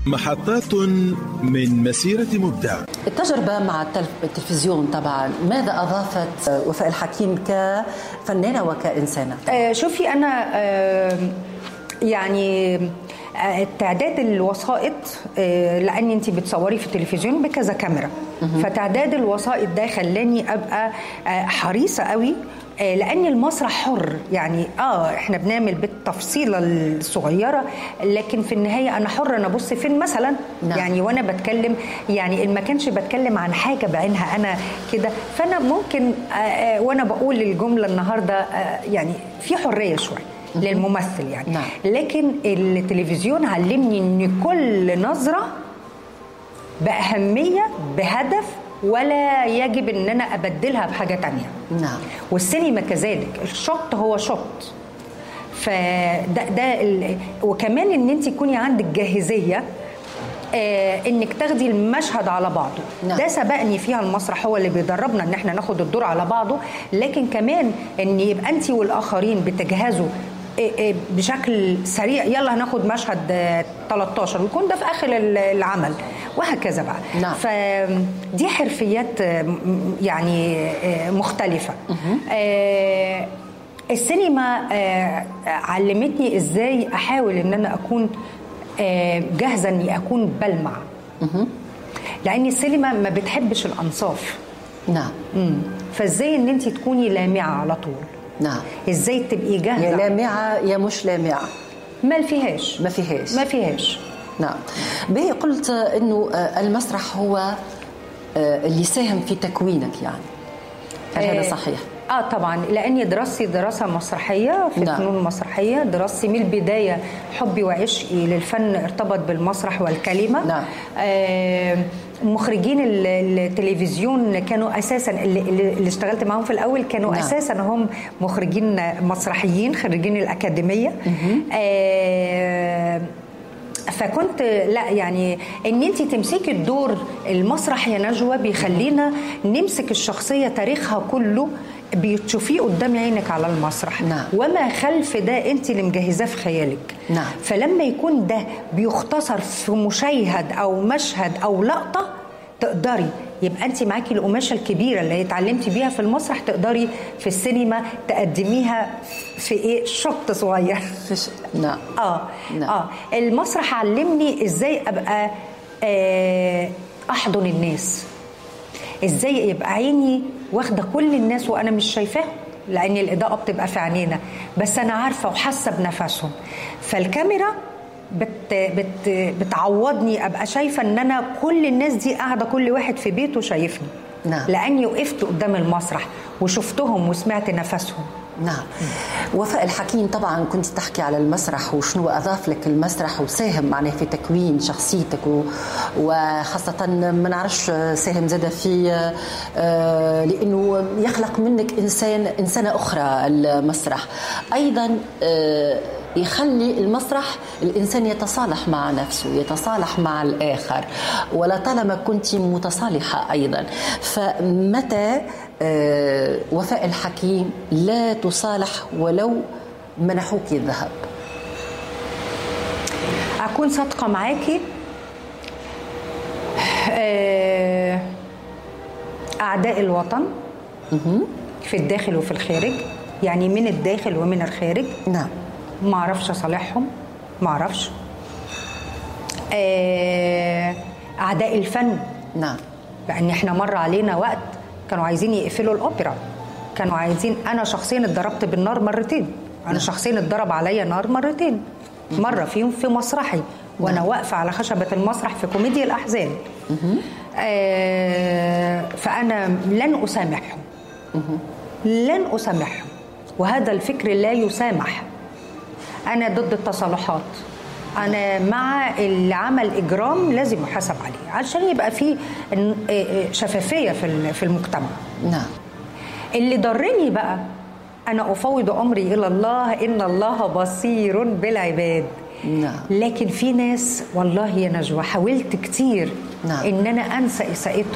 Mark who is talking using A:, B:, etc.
A: محطات من مسيرة مبدع
B: التجربة مع التلفزيون طبعا ماذا أضافت وفاء الحكيم كفنانة وكإنسانة؟
C: آه شوفي أنا آه يعني تعداد الوسائط لان انت بتصوري في التلفزيون بكذا كاميرا فتعداد الوسائط ده خلاني ابقى حريصه قوي لان المسرح حر يعني اه احنا بنعمل بالتفصيله الصغيره لكن في النهايه انا حر انا ابص فين مثلا نعم. يعني وانا بتكلم يعني ما كانش بتكلم عن حاجه بعينها انا كده فانا ممكن آه وانا بقول الجمله النهارده آه يعني في حريه شويه للممثل يعني
B: نعم.
C: لكن التلفزيون علمني ان كل نظره باهميه بهدف ولا يجب ان انا ابدلها بحاجه تانية
B: نعم
C: والسينما كذلك الشوت هو شوت فده ده ال... وكمان ان انت يكوني عندك جاهزيه آه انك تاخدي المشهد على بعضه
B: نعم.
C: ده سبقني فيها المسرح هو اللي بيدربنا ان احنا ناخد الدور على بعضه لكن كمان ان يبقى انت والاخرين بتجهزوا بشكل سريع يلا هناخد مشهد 13 ويكون ده في اخر العمل وهكذا بقى
B: نعم.
C: فدي حرفيات يعني مختلفه آه السينما آه علمتني ازاي احاول ان انا اكون آه جاهزه اني اكون بلمع لان السينما ما بتحبش الانصاف
B: نعم
C: فازاي ان انت تكوني لامعه على طول
B: نعم
C: ازاي تبقي جاهزه
B: يا لامعه يا مش لامعه
C: ما فيهاش
B: ما فيهاش
C: ما فيهاش
B: نعم به قلت انه المسرح هو اللي ساهم في تكوينك يعني هل هذا صحيح؟
C: اه طبعا لاني دراستي دراسه مسرحيه في
B: نعم.
C: فنون مسرحيه دراستي من البدايه حبي وعشقي للفن ارتبط بالمسرح والكلمه
B: نعم.
C: آه مخرجين التلفزيون كانوا اساسا اللي, اللي اشتغلت معاهم في الاول كانوا
B: نعم.
C: اساسا هم مخرجين مسرحيين خريجين الاكاديميه آه فكنت لا يعني ان انت تمسكي الدور المسرح يا نجوى بيخلينا نمسك الشخصيه تاريخها كله بتشوفيه قدام عينك على المسرح
B: نعم.
C: وما خلف ده انت اللي مجهزاه في خيالك
B: نعم.
C: فلما يكون ده بيختصر في مشيهد او مشهد او لقطه تقدري يبقى انت معاكي القماشه الكبيره اللي اتعلمتي بيها في المسرح تقدري في السينما تقدميها في ايه شط صغير
B: فيش نعم
C: اه
B: نعم.
C: اه المسرح علمني ازاي ابقى آه احضن الناس ازاي يبقى عيني واخده كل الناس وانا مش شايفاهم لان الاضاءه بتبقى في عينينا بس انا عارفه وحاسه بنفسهم فالكاميرا بت بت بتعوضني ابقى شايفه ان انا كل الناس دي قاعده كل واحد في بيته شايفني
B: نعم.
C: لاني وقفت قدام المسرح وشفتهم وسمعت نفسهم
B: نعم وفاء الحكيم طبعا كنت تحكي على المسرح وشنو اضاف لك المسرح وساهم معناه في تكوين شخصيتك و... وخاصه ما نعرفش ساهم زاد في آه لانه يخلق منك انسان انسانه اخرى المسرح ايضا آه يخلي المسرح الانسان يتصالح مع نفسه يتصالح مع الاخر ولطالما كنت متصالحه ايضا فمتى آه وفاء الحكيم لا تصالح ولو منحوك الذهب
C: اكون صادقه معاكي آه اعداء الوطن في الداخل وفي الخارج يعني من الداخل ومن الخارج
B: نعم
C: ما اعرفش اصالحهم ما اعرفش آه اعداء الفن
B: نعم
C: لان احنا مر علينا وقت كانوا عايزين يقفلوا الاوبرا كانوا عايزين انا شخصيا اتضربت بالنار مرتين انا شخصيا اتضرب عليا نار مرتين مره فيهم في مسرحي وانا واقفه على خشبه المسرح في كوميديا الاحزان آه فانا لن اسامحهم لن اسامحهم وهذا الفكر لا يسامح انا ضد التصالحات انا مع اللي عمل اجرام لازم يحاسب عليه عشان يبقى في شفافيه في في المجتمع
B: نعم
C: اللي ضرني بقى انا افوض امري الى الله ان الله بصير بالعباد
B: نعم.
C: لكن في ناس والله يا نجوى حاولت كتير
B: نعم.
C: ان انا انسى اساءتهم